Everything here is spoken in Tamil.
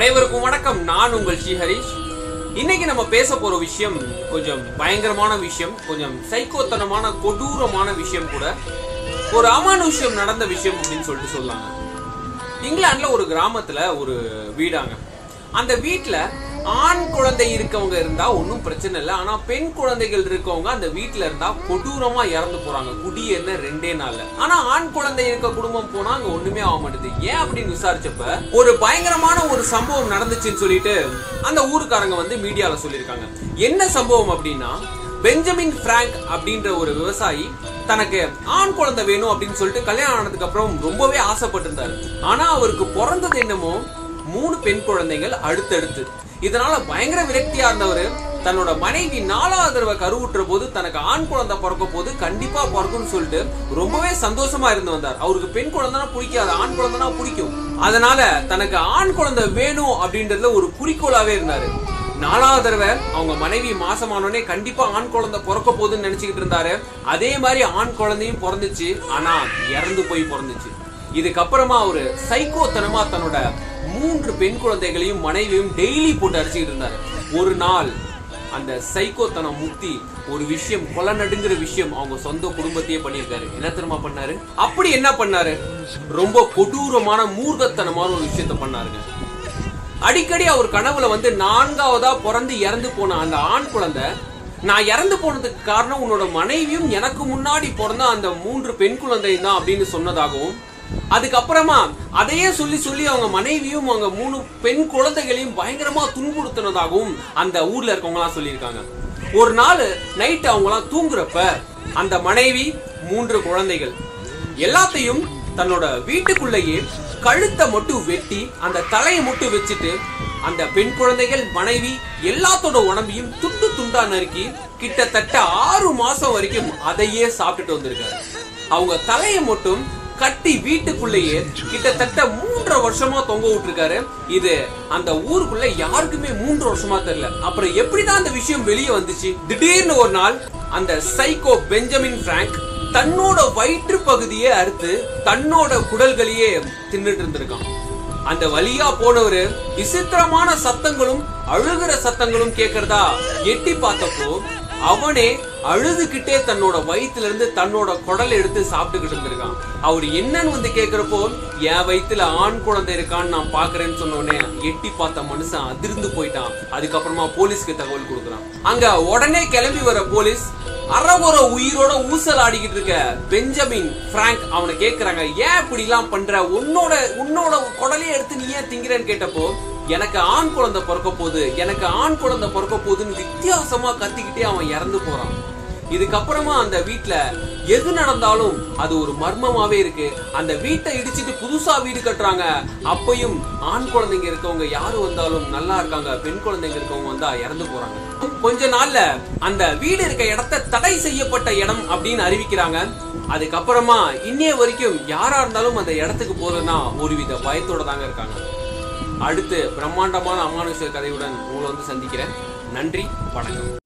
அனைவருக்கும் வணக்கம் நான் உங்கள் ஸ்ரீ ஹரிஷ் இன்னைக்கு நம்ம பேச போற விஷயம் கொஞ்சம் பயங்கரமான விஷயம் கொஞ்சம் சைக்கோத்தனமான கொடூரமான விஷயம் கூட ஒரு அமானுஷ்யம் நடந்த விஷயம் அப்படின்னு சொல்லிட்டு சொல்லாங்க இங்கிலாந்துல ஒரு கிராமத்துல ஒரு வீடாங்க அந்த வீட்ல ஆண் குழந்தை இருக்கவங்க இருந்தா ஒன்றும் பிரச்சனை இல்லை ஆனா பெண் குழந்தைகள் இருக்கவங்க அந்த வீட்ல இருந்தா கொடூரமா இறந்து போறாங்க குடி என்ன ரெண்டே நாள்ல ஆனா ஆண் குழந்தை இருக்க குடும்பம் போனா அங்க ஒண்ணுமே ஆக மாட்டேது ஏன் அப்படின்னு விசாரிச்சப்ப ஒரு பயங்கரமான ஒரு சம்பவம் நடந்துச்சுன்னு சொல்லிட்டு அந்த ஊருக்காரங்க வந்து மீடியால சொல்லியிருக்காங்க என்ன சம்பவம் அப்படின்னா பெஞ்சமின் பிராங்க் அப்படின்ற ஒரு விவசாயி தனக்கு ஆண் குழந்தை வேணும் அப்படின்னு சொல்லிட்டு கல்யாணம் ஆனதுக்கு அப்புறம் ரொம்பவே ஆசைப்பட்டிருந்தாரு ஆனா அவருக்கு பிறந்தது என்னமோ மூணு பெண் குழந்தைகள் அடுத்தடுத்து இதனால பயங்கர விரக்தியா இருந்தவர் தன்னோட மனைவி நாலாவது தடவை கருவுற்ற போது தனக்கு ஆண் குழந்தை பிறக்க போது கண்டிப்பா பிறக்கும்னு சொல்லிட்டு ரொம்பவே சந்தோஷமா இருந்து வந்தார் அவருக்கு பெண் குழந்தைனா பிடிக்காது ஆண் குழந்தைனா பிடிக்கும் அதனால தனக்கு ஆண் குழந்தை வேணும் அப்படின்றதுல ஒரு குறிக்கோளாவே இருந்தாரு நாலாவது தடவை அவங்க மனைவி மாசமானோடனே கண்டிப்பா ஆண் குழந்தை பிறக்க போகுதுன்னு நினைச்சுக்கிட்டு இருந்தாரு அதே மாதிரி ஆண் குழந்தையும் பிறந்துச்சு ஆனா இறந்து போய் பிறந்துச்சு இதுக்கப்புறமா அவரு சைக்கோத்தனமா தன்னோட மூன்று பெண் குழந்தைகளையும் மனைவியும் டெய்லி போட்டு அடிச்சுக்கிட்டு இருந்தாரு ஒரு நாள் அந்த சைக்கோத்தனம் முக்தி ஒரு விஷயம் கொலை நடுங்கிற விஷயம் அவங்க சொந்த குடும்பத்தையே பண்ணியிருக்காரு என்ன தெரியுமா பண்ணாரு அப்படி என்ன பண்ணாரு ரொம்ப கொடூரமான மூர்க்கத்தனமான ஒரு விஷயத்த பண்ணாருங்க அடிக்கடி அவர் கனவுல வந்து நான்காவதா பிறந்து இறந்து போன அந்த ஆண் குழந்தை நான் இறந்து போனதுக்கு காரணம் உன்னோட மனைவியும் எனக்கு முன்னாடி பிறந்த அந்த மூன்று பெண் குழந்தையும் தான் அப்படின்னு சொன்னதாகவும் அதுக்கப்புறமா அதையே சொல்லி சொல்லி அவங்க மனைவியும் அவங்க மூணு பெண் குழந்தைகளையும் பயங்கரமா துன்புறுத்தினதாகவும் அந்த ஊர்ல இருக்கவங்களாம் சொல்லியிருக்காங்க ஒரு நாள் நைட் அவங்களாம் தூங்குறப்ப அந்த மனைவி மூன்று குழந்தைகள் எல்லாத்தையும் தன்னோட வீட்டுக்குள்ளேயே கழுத்தை மட்டும் வெட்டி அந்த தலையை மட்டும் வச்சுட்டு அந்த பெண் குழந்தைகள் மனைவி எல்லாத்தோட உடம்பையும் துண்டு துண்டா நறுக்கி கிட்டத்தட்ட ஆறு மாசம் வரைக்கும் அதையே சாப்பிட்டுட்டு வந்திருக்காரு அவங்க தலையை மட்டும் கட்டி வீட்டுக்குள்ளேயே கிட்டத்தட்ட மூன்றரை வருஷமா தொங்க விட்டுருக்காரு இது அந்த ஊருக்குள்ள யாருக்குமே மூன்று வருஷமா தெரியல அப்புறம் எப்படிதான் அந்த விஷயம் வெளியே வந்துச்சு திடீர்னு ஒரு நாள் அந்த சைக்கோ பெஞ்சமின் பிராங்க் தன்னோட வயிற்று பகுதியே அறுத்து தன்னோட குடல்களையே தின்னுட்டு இருந்திருக்கான் அந்த வழியா போனவரு விசித்திரமான சத்தங்களும் அழுகிற சத்தங்களும் கேக்குறதா எட்டி பார்த்தப்போ அவனே அழுதுகிட்டே தன்னோட வயித்துல இருந்து தன்னோட குடல் எடுத்து சாப்பிட்டுக்கிட்டு இருந்திருக்கான் அவர் என்னன்னு வந்து கேக்குறப்போ என் வயித்துல ஆண் குழந்தை இருக்கான்னு நான் பாக்குறேன்னு சொன்ன உடனே எட்டி பார்த்த மனுஷன் அதிர்ந்து போயிட்டான் அதுக்கப்புறமா போலீஸ்க்கு தகவல் கொடுக்குறான் அங்க உடனே கிளம்பி வர போலீஸ் அறகுற உயிரோட ஊசல் ஆடிக்கிட்டு இருக்க பெஞ்சமின் பிராங்க் அவனை கேக்குறாங்க ஏன் இப்படி எல்லாம் பண்ற உன்னோட உன்னோட குடலையே எடுத்து நீ ஏன் திங்கிறன்னு கேட்டப்போ எனக்கு ஆண் குழந்தை பிறக்க போகுது எனக்கு ஆண் குழந்தை பிறக்க போகுதுன்னு வித்தியாசமா கத்திக்கிட்டே அவன் இறந்து போறான் இதுக்கப்புறமா அந்த வீட்ல எது நடந்தாலும் அது ஒரு மர்மமாவே இருக்கு அந்த வீட்டை இடிச்சிட்டு புதுசா வீடு கட்டுறாங்க அப்பயும் ஆண் குழந்தைங்க இருக்கவங்க யாரு வந்தாலும் நல்லா இருக்காங்க பெண் குழந்தைங்க இருக்கவங்க வந்தா இறந்து போறாங்க கொஞ்ச நாள்ல அந்த வீடு இருக்க இடத்த தடை செய்யப்பட்ட இடம் அப்படின்னு அறிவிக்கிறாங்க அதுக்கப்புறமா இன்னைய வரைக்கும் யாரா இருந்தாலும் அந்த இடத்துக்கு போறதுன்னா ஒருவித பயத்தோட தாங்க இருக்காங்க அடுத்து பிரம்மாண்டமான அமானுஷ கதையுடன் உங்களை வந்து சந்திக்கிறேன் நன்றி வணக்கம்